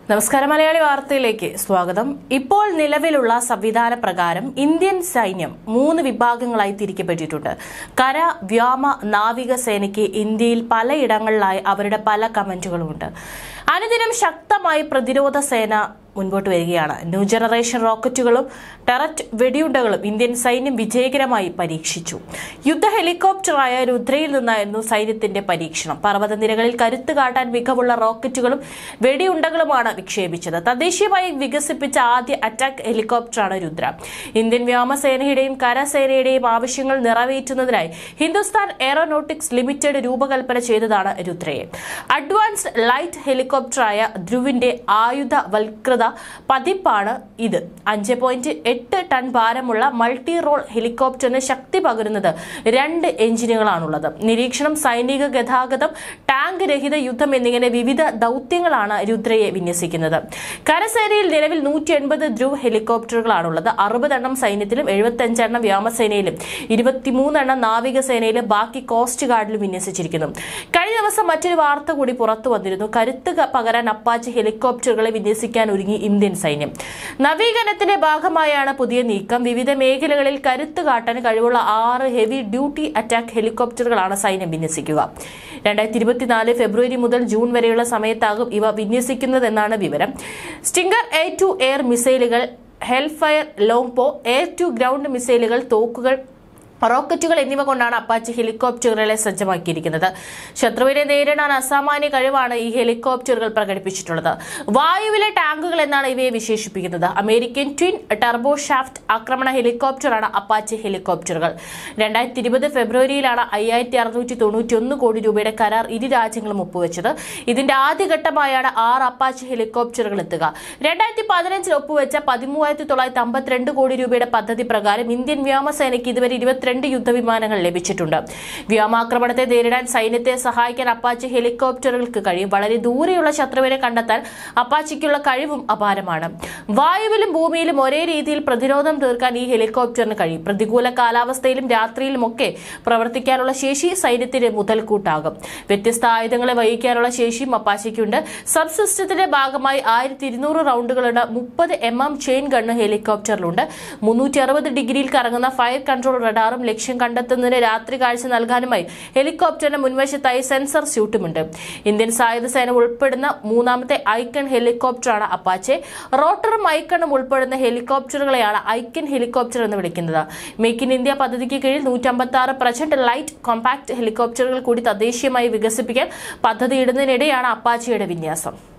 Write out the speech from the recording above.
നമസ്കാരം മലയാളി വാർത്തയിലേക്ക് സ്വാഗതം ഇപ്പോൾ നിലവിലുള്ള സംവിധാന പ്രകാരം ഇന്ത്യൻ സൈന്യം മൂന്ന് വിഭാഗങ്ങളായി തിരിക്കപ്പെട്ടിട്ടുണ്ട് കര വ്യോമ നാവിക സേനയ്ക്ക് ഇന്ത്യയിൽ പലയിടങ്ങളിലായി അവരുടെ പല കമന്റുകളുമുണ്ട് അനുദിനം ശക്തമായി പ്രതിരോധ സേന മുൻപോട്ട് വരികയാണ് ന്യൂ ജനറേഷൻ റോക്കറ്റുകളും ടെററ്റ് വെടിയുണ്ടകളും ഇന്ത്യൻ സൈന്യം വിജയകരമായി പരീക്ഷിച്ചു യുദ്ധ ഹെലികോപ്റ്ററായ രുദ്രയിൽ നിന്നായിരുന്നു സൈന്യത്തിന്റെ പരീക്ഷണം പർവ്വതനിരകളിൽ കരുത്ത് കാട്ടാൻ മികവുള്ള റോക്കറ്റുകളും വെടിയുണ്ടകളുമാണ് വിക്ഷേപിച്ചത് തദ്ദേശീയമായി വികസിപ്പിച്ച ആദ്യ അറ്റാക്ക് ഹെലികോപ്റ്ററാണ് രുദ്ര ഇന്ത്യൻ വ്യോമസേനയുടെയും കരസേനയുടെയും ആവശ്യങ്ങൾ നിറവേറ്റുന്നതിനായി ഹിന്ദുസ്ഥാൻ എയറോനോട്ടിക്സ് ലിമിറ്റഡ് രൂപകൽപ്പന ചെയ്തതാണ് രുദ്രയെ അഡ്വാൻസ്ഡ് ലൈറ്റ് ഹെലികോപ്റ്ററായ ധ്രുവിന്റെ ആയുധവൽകൃത പതിപ്പാണ് ഇത് അഞ്ച് പോയിന്റ് എട്ട് ടൺ ഭാരമുള്ള മൾട്ടി റോൾ ഹെലികോപ്റ്ററിന് ശക്തി പകരുന്നത് രണ്ട് എഞ്ചിനുകളാണുള്ളത് നിരീക്ഷണം സൈനിക ഗതാഗതം ടാങ്ക് രഹിത യുദ്ധം എന്നിങ്ങനെ വിവിധ ദൗത്യങ്ങളാണ് രുദ്രയെ വിന്യസിക്കുന്നത് കരസേനയിൽ നിലവിൽ നൂറ്റി എൺപത് ധ്രുവ് ഹെലികോപ്റ്ററുകളാണുള്ളത് അറുപതെണ്ണം സൈന്യത്തിലും എഴുപത്തിയഞ്ചെണ്ണം വ്യോമസേനയിലും ഇരുപത്തിമൂന്നെണ്ണം നാവികസേനയിലും ബാക്കി കോസ്റ്റ് ഗാർഡിലും വിന്യസിച്ചിരിക്കുന്നു കഴിഞ്ഞ ദിവസം മറ്റൊരു വാർത്ത കൂടി പുറത്തു വന്നിരുന്നു കരുത്ത് ക- പകരാൻ അപ്പാച്ചി ഹെലികോപ്റ്ററുകളെ വിന്യസിക്കാൻ ഒരുങ്ങി ഇന്ത്യൻ സൈന്യം നവീകരണത്തിന്റെ ഭാഗമായാണ് പുതിയ നീക്കം വിവിധ മേഖലകളിൽ കരുത്ത് കാട്ടാൻ കഴിവുള്ള ആറ് ഹെവി ഡ്യൂട്ടി അറ്റാക്ക് ഹെലികോപ്റ്ററുകളാണ് സൈന്യം വിന്യസിക്കുക രണ്ടായിരത്തി ഇരുപത്തിനാല് ഫെബ്രുവരി മുതൽ ജൂൺ വരെയുള്ള സമയത്താകും ഇവ വിന്യസിക്കുന്നതെന്നാണ് വിവരം സ്റ്റിംഗർ എ ടു എയർ മിസൈലുകൾ Hellfire Longbow air to ground മിസൈലുകൾ തോക്കുകൾ റോക്കറ്റുകൾ എന്നിവ കൊണ്ടാണ് അപ്പാച്ചി ഹെലികോപ്റ്ററുകളെ സജ്ജമാക്കിയിരിക്കുന്നത് ശത്രുവിനെ നേരിടാൻ അസാമാന്യ കഴിവാണ് ഈ ഹെലികോപ്റ്ററുകൾ പ്രകടിപ്പിച്ചിട്ടുള്ളത് വായുവിലെ ടാങ്കുകൾ എന്നാണ് ഇവയെ വിശേഷിപ്പിക്കുന്നത് അമേരിക്കൻ ട്വിൻ ടർബോ ഷാഫ്റ്റ് ആക്രമണ ഹെലികോപ്റ്ററാണ് അപ്പാച്ചി ഹെലികോപ്റ്ററുകൾ രണ്ടായിരത്തി ഇരുപത് ഫെബ്രുവരിയിലാണ് അയ്യായിരത്തി അറുന്നൂറ്റി തൊണ്ണൂറ്റി ഒന്ന് കോടി രൂപയുടെ കരാർ ഇരു രാജ്യങ്ങളും ഒപ്പുവെച്ചത് ഇതിന്റെ ആദ്യഘട്ടമായാണ് ആറ് അപ്പാച്ചി ഹെലികോപ്റ്ററുകൾ എത്തുക രണ്ടായിരത്തി പതിനഞ്ചിൽ ഒപ്പുവെച്ച പതിമൂവായിരത്തി തൊള്ളായിരത്തി അമ്പത്തിരണ്ട് കോടി രൂപയുടെ പദ്ധതി പ്രകാരം ഇന്ത്യൻ വ്യോമസേനയ്ക്ക് ഇതുവരെ ഇരുപത്തിരണ്ട് യുദ്ധവിമാനങ്ങൾ ലഭിച്ചിട്ടുണ്ട് വ്യോമാക്രമണത്തെ നേരിടാൻ സൈന്യത്തെ സഹായിക്കാൻ അപ്പാച്ചി ഹെലികോപ്റ്ററുകൾക്ക് കഴിയും വളരെ ദൂരെയുള്ള ശത്രുവിനെ കണ്ടെത്താൻ അപ്പാച്ചിക്കുള്ള കഴിവും അപാരമാണ് വായുവിലും ഭൂമിയിലും ഒരേ രീതിയിൽ പ്രതിരോധം തീർക്കാൻ ഈ ഹെലികോപ്റ്ററിന് കഴിയും പ്രതികൂല കാലാവസ്ഥയിലും രാത്രിയിലുമൊക്കെ പ്രവർത്തിക്കാനുള്ള ശേഷി സൈന്യത്തിന് മുതൽക്കൂട്ടാകും വ്യത്യസ്ത ആയുധങ്ങളെ വഹിക്കാനുള്ള ശേഷിയും അപ്പാച്ചിക്കുണ്ട് സബ് സിസ്റ്റത്തിന്റെ ഭാഗമായി ആയിരത്തി ഇരുന്നൂറ് റൗണ്ടുകളുടെ മുപ്പത് എം എം ചെയിൻ ഗണ്ണ് ഹെലികോപ്റ്ററിലുണ്ട് മുന്നൂറ്റി അറുപത് ഡിഗ്രിയിൽ കറങ്ങുന്ന ഫയർ കൺട്രോൾ റഡാറും ലക്ഷ്യം കണ്ടെത്തുന്നതിന് രാത്രി കാഴ്ച നൽകാനുമായി ഹെലികോപ്റ്ററിന് മുൻവശത്തായി സെൻസർ സ്യൂട്ടുമുണ്ട് ഇന്ത്യൻ സായുധ സേന ഉൾപ്പെടുന്ന മൂന്നാമത്തെ ഐക്കൺ ഹെലികോപ്റ്ററാണ് അപ്പാച്ചെ റോട്ടറും ഐക്കണും ഉൾപ്പെടുന്ന ഹെലികോപ്റ്ററുകളെയാണ് ഐക്കൺ ഹെലികോപ്റ്റർ എന്ന് വിളിക്കുന്നത് മേക്ക് ഇൻ ഇന്ത്യ പദ്ധതിക്ക് കീഴിൽ നൂറ്റമ്പത്തി ആറ് പ്രജന്റ് ലൈറ്റ് കോമ്പാക്ട് ഹെലികോപ്റ്ററുകൾ കൂടി തദ്ദേശീയമായി വികസിപ്പിക്കാൻ പദ്ധതിയിടുന്നതിനിടെയാണ് അപ്പാച്ചിയുടെ വിന്യാസം